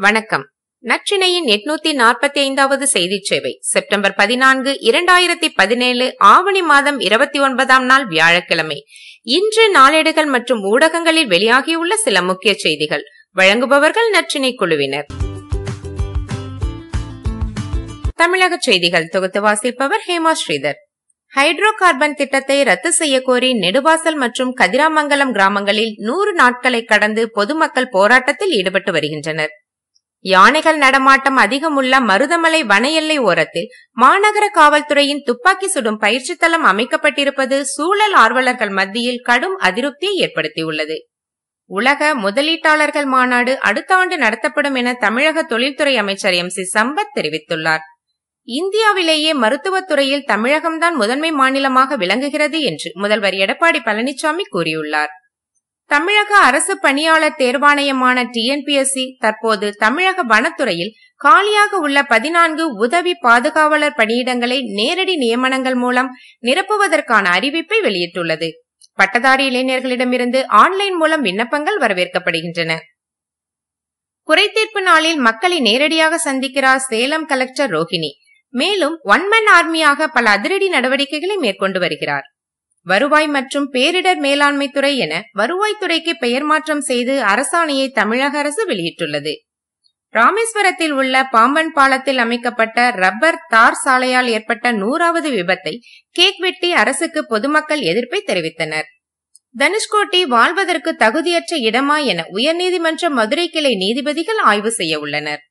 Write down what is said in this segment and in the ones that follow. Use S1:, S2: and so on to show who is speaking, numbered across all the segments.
S1: வணக்கம் நற்றினையின் எட்நூத்தி நாற்பத்தி ஐந்தாவது செய்தி சேவை செப்டம்பர் பதினான்கு இரண்டாயிரத்தி பதினேழு ஆவணி மாதம் இருபத்தி ஒன்பதாம் நாள் வியாழக்கிழமை இன்று நாளேடுகள் மற்றும் ஊடகங்களில் வெளியாகியுள்ள சில முக்கிய செய்திகள் வழங்குபவர்கள் நற்றினை குழுவினர் தமிழக செய்திகள் தொகுத்து வாசிப்பவர் ஹேமா ஸ்ரீதர் ஹைட்ரோ கார்பன் திட்டத்தை ரத்து செய்ய கோரி நெடுவாசல் மற்றும் கதிராமங்கலம் கிராமங்களில் நூறு நாட்களை கடந்து பொதுமக்கள் போராட்டத்தில் ஈடுபட்டு வருகின்றனர் யானைகள் நடமாட்டம் அதிகமுள்ள மருதமலை வன எல்லை ஓரத்தில் மாநகர காவல்துறையின் துப்பாக்கி சுடும் பயிற்சி தளம் அமைக்கப்பட்டிருப்பது சூழல் ஆர்வலர்கள் மத்தியில் கடும் அதிருப்தியை ஏற்படுத்தியுள்ளது உலக முதலீட்டாளர்கள் மாநாடு அடுத்த ஆண்டு நடத்தப்படும் என தமிழக தொழில்துறை அமைச்சர் எம் சி சம்பத் தெரிவித்துள்ளார் இந்தியாவிலேயே மருத்துவத்துறையில் தமிழகம்தான் முதன்மை மாநிலமாக விளங்குகிறது என்று முதல்வர் எடப்பாடி பழனிசாமி கூறியுள்ளார் தமிழக அரசு பணியாளர் தேர்வாணையமான டிஎன்பிஎஸ்சி தற்போது தமிழக வனத்துறையில் காலியாக உள்ள பதினான்கு உதவி பாதுகாவலர் பணியிடங்களை நேரடி நியமனங்கள் மூலம் நிரப்புவதற்கான அறிவிப்பை வெளியிட்டுள்ளது பட்டதாரி இளைஞர்களிடமிருந்து ஆன்லைன் மூலம் விண்ணப்பங்கள் வரவேற்கப்படுகின்றன குறைதீர்ப்பு நாளில் மக்களை நேரடியாக சந்திக்கிறார் சேலம் கலெக்டர் ரோஹிணி மேலும் ஒன்மன் ஆர்மியாக பல அதிரடி நடவடிக்கைகளை மேற்கொண்டு வருகிறார் வருவாய் மற்றும் பேரிடர் மேலாண்மை துறை என வருவாய்த்துறைக்கு பெயர் மாற்றம் செய்து அரசாணையை தமிழக அரசு வெளியிட்டுள்ளது ராமேஸ்வரத்தில் உள்ள பாம்பன் பாலத்தில் அமைக்கப்பட்ட ரப்பர் தார் சாலையால் ஏற்பட்ட நூறாவது விபத்தை கேக் வெட்டி அரசுக்கு பொதுமக்கள் எதிர்ப்பை தெரிவித்தனர் தனுஷ்கோட்டி வாழ்வதற்கு தகுதியற்ற இடமா என உயர்நீதிமன்ற மதுரை கிளை நீதிபதிகள் ஆய்வு செய்ய உள்ளனர்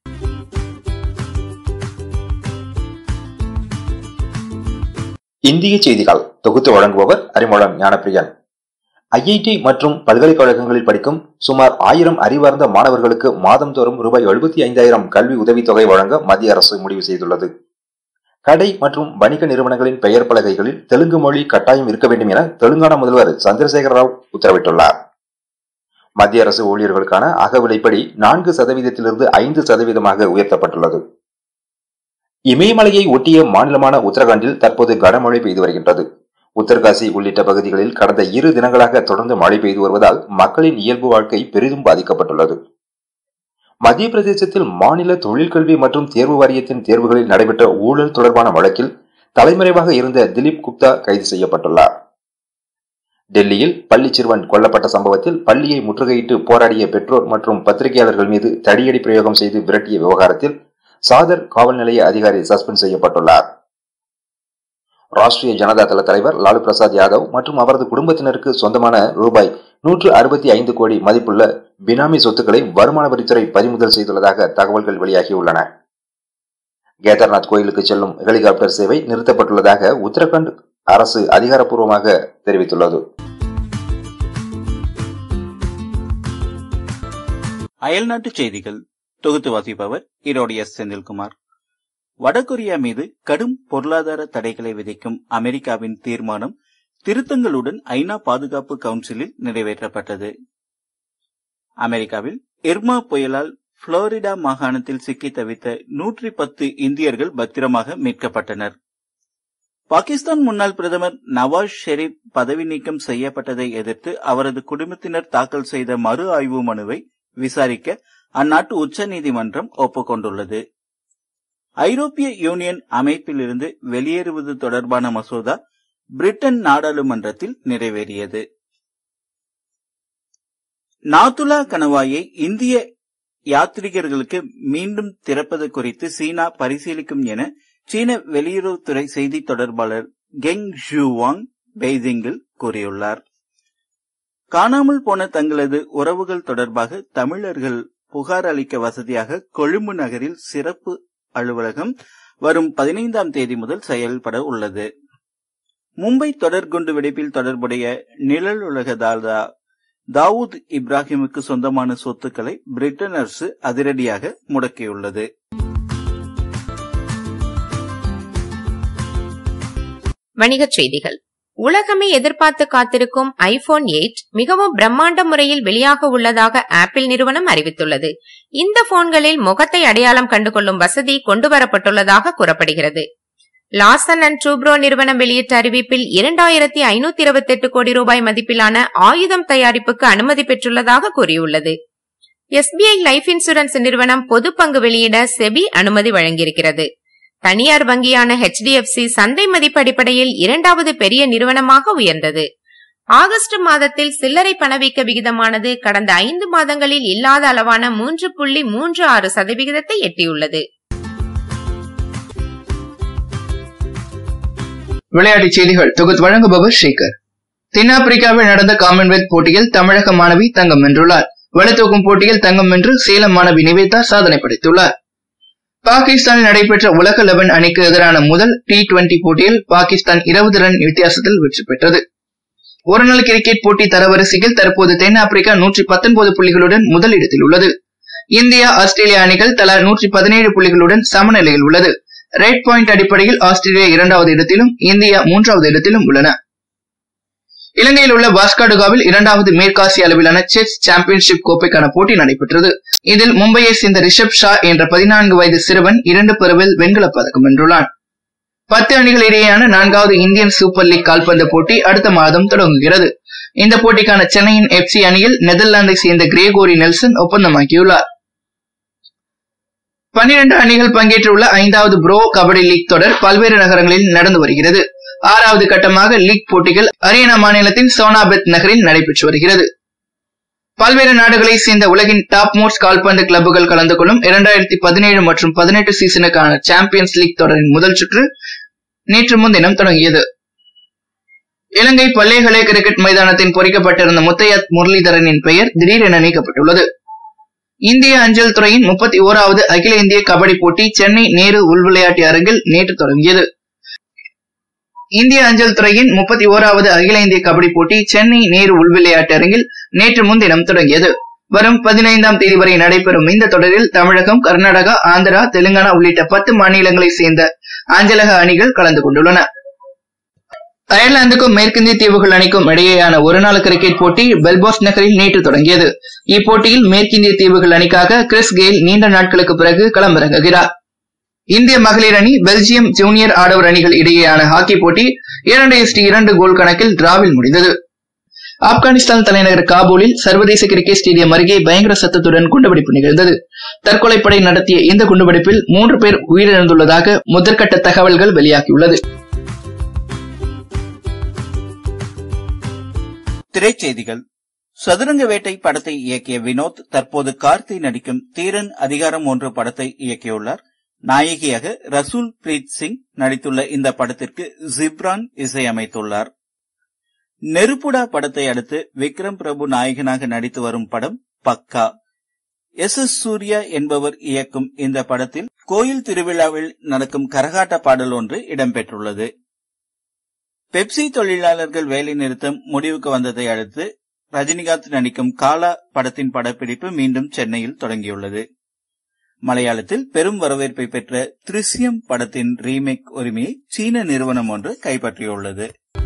S2: இந்திய செய்திகள் தொகுத்து வழங்குபவர் அறிமுகம் ஞானப்பிரியன் ஐஐடி மற்றும் பல்கலைக்கழகங்களில் படிக்கும் சுமார் ஆயிரம் அறிவார்ந்த மாணவர்களுக்கு மாதந்தோறும் ரூபாய் எழுபத்தி ஐந்தாயிரம் கல்வி உதவித்தொகை வழங்க மத்திய அரசு முடிவு செய்துள்ளது கடை மற்றும் வணிக நிறுவனங்களின் பெயர் பலகைகளில் தெலுங்கு மொழி கட்டாயம் இருக்க வேண்டும் என தெலுங்கானா முதல்வர் சந்திரசேகர ராவ் உத்தரவிட்டுள்ளார் மத்திய அரசு ஊழியர்களுக்கான அகவிலைப்படி நான்கு சதவீதத்திலிருந்து ஐந்து சதவீதமாக உயர்த்தப்பட்டுள்ளது இமயமலையை ஒட்டிய மாநிலமான உத்தரகாண்டில் தற்போது கனமழை பெய்து வருகின்றது உத்தரகாசி உள்ளிட்ட பகுதிகளில் கடந்த இரு தினங்களாக தொடர்ந்து மழை பெய்து வருவதால் மக்களின் இயல்பு வாழ்க்கை பெரிதும் பாதிக்கப்பட்டுள்ளது மத்திய பிரதேசத்தில் மாநில தொழிற்கல்வி மற்றும் தேர்வு வாரியத்தின் தேர்வுகளில் நடைபெற்ற ஊழல் தொடர்பான வழக்கில் தலைமறைவாக இருந்த திலீப் குப்தா கைது செய்யப்பட்டுள்ளார் டெல்லியில் பள்ளி சிறுவன் கொல்லப்பட்ட சம்பவத்தில் பள்ளியை முற்றுகையிட்டு போராடிய பெற்றோர் மற்றும் பத்திரிகையாளர்கள் மீது தடியடி பிரயோகம் செய்து விரட்டிய விவகாரத்தில் சாதர் காவல் நிலைய அதிகாரி சஸ்பெண்ட் செய்யப்பட்டுள்ளார் ராஷ்டிரிய ஜனதா தள தலைவர் லாலு பிரசாத் யாதவ் மற்றும் அவரது குடும்பத்தினருக்கு சொந்தமான ரூபாய் நூற்று அறுபத்தி ஐந்து கோடி மதிப்புள்ள பினாமி சொத்துக்களை வருமான வரித்துறை பறிமுதல் செய்துள்ளதாக தகவல்கள் வெளியாகியுள்ளன கேதார்நாத் கோயிலுக்கு செல்லும் ஹெலிகாப்டர் சேவை நிறுத்தப்பட்டுள்ளதாக உத்தரகாண்ட் அரசு அதிகாரப்பூர்வமாக தெரிவித்துள்ளது
S3: அயல்நாட்டு செய்திகள் தொகுத்து வாசிப்பவர் ஈரோடு எஸ் செந்தில்குமார் வடகொரியா மீது கடும் பொருளாதார தடைகளை விதிக்கும் அமெரிக்காவின் தீர்மானம் திருத்தங்களுடன் ஐநா பாதுகாப்பு கவுன்சிலில் நிறைவேற்றப்பட்டது அமெரிக்காவில் இர்மா புயலால் புளோரிடா மாகாணத்தில் சிக்கி தவித்த நூற்றி பத்து இந்தியர்கள் பத்திரமாக மீட்கப்பட்டனர் பாகிஸ்தான் முன்னாள் பிரதமர் நவாஸ் ஷெரீப் பதவி நீக்கம் செய்யப்பட்டதை எதிர்த்து அவரது குடும்பத்தினர் தாக்கல் செய்த மறு ஆய்வு மனுவை விசாரிக்க அந்நாட்டு உச்சநீதிமன்றம் ஒப்புக்கொண்டுள்ளது ஐரோப்பிய யூனியன் அமைப்பிலிருந்து வெளியேறுவது தொடர்பான மசோதா பிரிட்டன் நாடாளுமன்றத்தில் நிறைவேறியது நாத்துலா கணவாயை இந்திய யாத்ரிகர்களுக்கு மீண்டும் திறப்பது குறித்து சீனா பரிசீலிக்கும் என சீன வெளியுறவுத்துறை செய்தி தொடர்பாளர் கெங் ஷூவாங் பெய்ஜிங்கில் கூறியுள்ளார் காணாமல் போன தங்களது உறவுகள் தொடர்பாக தமிழர்கள் புகார் அளிக்க வசதியாக கொழும்பு நகரில் சிறப்பு அலுவலகம் வரும் பதினைந்தாம் தேதி முதல் செயல்பட உள்ளது மும்பை தொடர்குண்டு வெடிப்பில் தொடர்புடைய நிழல் உலக தாதா தாவூத் இப்ராஹிமுக்கு சொந்தமான சொத்துக்களை பிரிட்டன் அரசு அதிரடியாக முடக்கியுள்ளது
S1: வணிகச் செய்திகள் உலகமே எதிர்பார்த்து காத்திருக்கும் ஐபோன் எயிட் மிகவும் பிரம்மாண்ட முறையில் வெளியாக உள்ளதாக ஆப்பிள் நிறுவனம் அறிவித்துள்ளது இந்த போன்களில் முகத்தை அடையாளம் கண்டுகொள்ளும் வசதி கொண்டுவரப்பட்டுள்ளதாக கூறப்படுகிறது லாசன் அண்ட் ட்ரூப்ரோ நிறுவனம் வெளியிட்ட அறிவிப்பில் இரண்டாயிரத்தி ஐநூத்தி இருபத்தி எட்டு கோடி ரூபாய் மதிப்பிலான ஆயுதம் தயாரிப்புக்கு அனுமதி பெற்றுள்ளதாக கூறியுள்ளது எஸ்பிஐ லைஃப் இன்சூரன்ஸ் நிறுவனம் பொது பங்கு வெளியிட செபி அனுமதி வழங்கியிருக்கிறது தனியார் வங்கியான ஹெச்டிஎஃப்சி சந்தை மதிப்பு அடிப்படையில் இரண்டாவது பெரிய நிறுவனமாக உயர்ந்தது ஆகஸ்ட் மாதத்தில் சில்லறை பணவீக்க விகிதமானது கடந்த ஐந்து மாதங்களில் இல்லாத அளவான மூன்று புள்ளி மூன்று ஆறு சதவிகிதத்தை எட்டியுள்ளது
S4: விளையாட்டுச் செய்திகள் தொகுத்து வழங்குபவர் ஷேகர் தென்னாப்பிரிக்காவில் நடந்த காமன்வெல்த் போட்டியில் தமிழக மாணவி தங்கம் வென்றுள்ளார் வலுத்தூக்கும் போட்டியில் தங்கம் வென்று சேலம் மாணவி நிவேதா சாதனை படைத்துள்ளார் பாகிஸ்தானில் நடைபெற்ற உலக லெவன் அணிக்கு எதிரான முதல் டி டுவெண்டி போட்டியில் பாகிஸ்தான் இருபது ரன் வித்தியாசத்தில் வெற்றி பெற்றது ஒருநாள் கிரிக்கெட் போட்டி தரவரிசையில் தற்போது தென்னாப்பிரிக்கா நூற்றி பத்தொன்பது புள்ளிகளுடன் முதலிடத்தில் உள்ளது இந்தியா ஆஸ்திரேலியா அணிகள் தலா நூற்றி பதினேழு புள்ளிகளுடன் சமநிலையில் உள்ளது ரெட் பாயிண்ட் அடிப்படையில் ஆஸ்திரேலியா இரண்டாவது இடத்திலும் இந்தியா மூன்றாவது இடத்திலும் உள்ளன இலங்கையில் உள்ள பாஸ்காடுகாவில் இரண்டாவது மேற்காசிய அளவிலான செஸ் சாம்பியன்ஷிப் கோப்பைக்கான போட்டி நடைபெற்றது இதில் மும்பையை சேர்ந்த ரிஷப் ஷா என்ற பதினான்கு வயது சிறுவன் இரண்டு பிரிவில் வெண்கலப் பதக்கம் வென்றுள்ளான் பத்து அணிகள் இடையேயான நான்காவது இந்தியன் சூப்பர் லீக் கால்பந்து போட்டி அடுத்த மாதம் தொடங்குகிறது இந்த போட்டிக்கான சென்னையின் எஃப்சி அணியில் நெதர்லாந்தை சேர்ந்த கிரேகோரி நெல்சன் ஒப்பந்தமாக்கியுள்ளார் பன்னிரண்டு அணிகள் பங்கேற்றுள்ள ஐந்தாவது ப்ரோ கபடி லீக் தொடர் பல்வேறு நகரங்களில் நடந்து வருகிறது ஆறாவது கட்டமாக லீக் போட்டிகள் ஹரியானா மாநிலத்தின் சோனாபெத் நகரில் நடைபெற்று வருகிறது பல்வேறு நாடுகளை சேர்ந்த உலகின் டாப் மோஸ்ட் கால்பந்து கிளப்புகள் கலந்து கொள்ளும் இரண்டாயிரத்தி பதினேழு மற்றும் பதினெட்டு சீசனுக்கான சாம்பியன்ஸ் லீக் தொடரின் முதல் சுற்று நேற்று முன்தினம் தொடங்கியது இலங்கை பல்லேகலை கிரிக்கெட் மைதானத்தின் பொறிக்கப்பட்டிருந்த முத்தையா முரளிதரனின் பெயர் திடீரென நீக்கப்பட்டுள்ளது இந்திய அஞ்சல் துறையின் முப்பத்தி ஓராவது அகில இந்திய கபடி போட்டி சென்னை நேரு உள்விளையாட்டு அரங்கில் நேற்று தொடங்கியது இந்திய அஞ்சல் துறையின் முப்பத்தி ஓராவது அகில இந்திய கபடி போட்டி சென்னை நேரு உள்விளையாட்டு அரங்கில் நேற்று முன்தினம் தொடங்கியது வரும் பதினைந்தாம் தேதி வரை நடைபெறும் இந்த தொடரில் தமிழகம் கர்நாடகா ஆந்திரா தெலுங்கானா உள்ளிட்ட பத்து மாநிலங்களைச் சேர்ந்த அஞ்சலக அணிகள் கலந்து கொண்டுள்ளன அயர்லாந்துக்கும் மேற்கிந்திய தீவுகள் அணிக்கும் இடையேயான ஒருநாள் கிரிக்கெட் போட்டி பெல்பாஸ் நகரில் நேற்று தொடங்கியது இப்போட்டியில் மேற்கிந்திய தீவுகள் அணிக்காக கிறிஸ் கெயில் நீண்ட நாட்களுக்கு பிறகு களமிறங்குகிறார் இந்திய மகளிர் அணி பெல்ஜியம் ஜூனியர் ஆடவர் அணிகள் இடையேயான ஹாக்கி போட்டி இரண்டு எஸ்டி இரண்டு கோல் கணக்கில் டிராவில் முடிந்தது ஆப்கானிஸ்தான் தலைநகர் காபூலில் சர்வதேச கிரிக்கெட் ஸ்டேடியம் அருகே பயங்கர சத்தத்துடன் குண்டுவெடிப்பு நிகழ்ந்தது தற்கொலைப்படை நடத்திய இந்த குண்டுவெடிப்பில் மூன்று பேர் உயிரிழந்துள்ளதாக முதற்கட்ட தகவல்கள் வெளியாகியுள்ளது
S3: திரைச்செய்திகள் சதுரங்க வேட்டை படத்தை இயக்கிய வினோத் தற்போது கார்த்தி நடிக்கும் தீரன் அதிகாரம் ஒன்று படத்தை இயக்கியுள்ளார் நாயகியாக ரசூல் பிரீத் சிங் நடித்துள்ள இந்த படத்திற்கு ஜிப்ரான் இசையமைத்துள்ளார் நெருப்புடா படத்தை அடுத்து விக்ரம் பிரபு நாயகனாக நடித்து வரும் படம் பக்கா எஸ் எஸ் சூர்யா என்பவர் இயக்கும் இந்த படத்தில் கோயில் திருவிழாவில் நடக்கும் கரகாட்ட பாடல் ஒன்று இடம்பெற்றுள்ளது பெப்சி தொழிலாளர்கள் வேலை நிறுத்தம் முடிவுக்கு வந்ததை அடுத்து ரஜினிகாந்த் நடிக்கும் காலா படத்தின் படப்பிடிப்பு மீண்டும் சென்னையில் தொடங்கியுள்ளது மலையாளத்தில் பெரும் வரவேற்பை பெற்ற திருசியம் படத்தின் ரீமேக் உரிமையை சீன நிறுவனம் ஒன்று கைப்பற்றியுள்ளது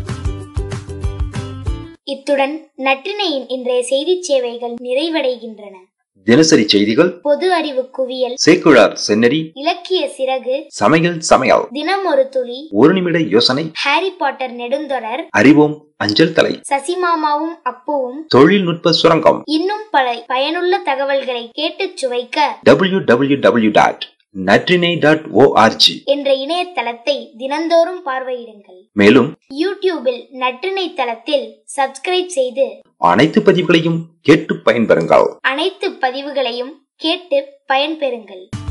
S5: இத்துடன் நற்றினையின் இன்றைய செய்திச் சேவைகள் நிறைவடைகின்றன
S2: தினசரி செய்திகள்
S5: பொது அறிவு குவியல்
S2: சேக்குழார் சென்னரி
S5: இலக்கிய சிறகு
S2: சமையல் சமையல்
S5: தினம் ஒரு துளி
S2: ஒரு நிமிட யோசனை
S5: ஹாரி பாட்டர் நெடுந்தொடர்
S2: அறிவோம் அஞ்சல் தலை
S5: சசிமாமாவும் அப்புவும்
S2: தொழில்நுட்ப சுரங்கம்
S5: இன்னும் பல பயனுள்ள தகவல்களை கேட்டுச் சுவைக்க
S2: W W W dot Natrinai dot O R G
S5: என்ற இணையதளத்தை தினந்தோறும் பார்வையிடுங்கள்
S2: மேலும்
S5: யூடியூபில் நற்றினை தளத்தில் சப்ஸ்கிரைப் செய்து
S2: அனைத்து பதிவுகளையும் கேட்டு பயன்பெறுங்கள்
S5: அனைத்து பதிவுகளையும் கேட்டு பயன்பெறுங்கள்